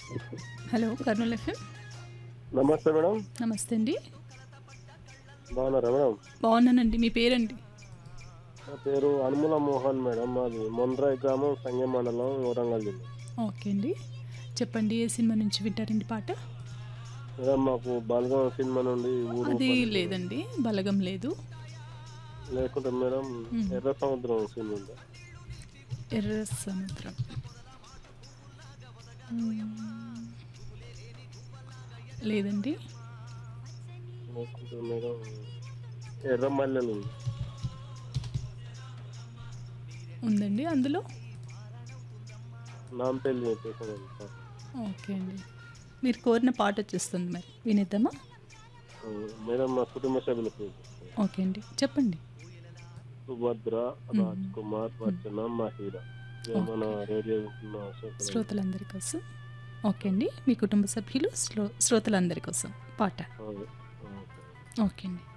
Hello Kurnool FM నమస్తే madam నమస్తే అండి బాగున్నారా మేడం బాగున్నానండి మీ పేరండి నా పేరు అనుముల మోహన్ మేడం మాది మొండ్రాయ్ గ్రామం సంగం మండలం వరంగల్ జిల్లా ఓకే అండి చెప్పండి ఏ సినిమా నుంచి వింటారండి పాట మేడం మాకు బాలగం సినిమా నుండి ఊరు అది లేదండి బలగం లేదు లేకుంటే మేడం ఎర్ర సముద్రం సినిమా ఉందా ఎర్ర సముద్రం మ్మ్. లేదండి లేకుంటే మేడం ఎర్ర మల్లెలు ఉంది. ఉందండి అందులో నాంపల్లి చెప్పేసి సార్ ఓకే అండి మీరు కోరిన పాట వచ్చేస్తుంది మరి వినేద్దామా మేడం మా కుటుంబ సభ్యుల పేరు ఓకే అండి చెప్పండి సుభద్ర రాజ్ కుమార్ రచన మహిళ ఇదే మన రేడియో వింటున్న శ్రోతలు. శ్రోతలందరి కోసం ఓకే అండి మీ కుటుంబ సభ్యులు శ్రో శ్రోతలందరి కోసం పాట ఆ, ఓకే. ఓకే అండి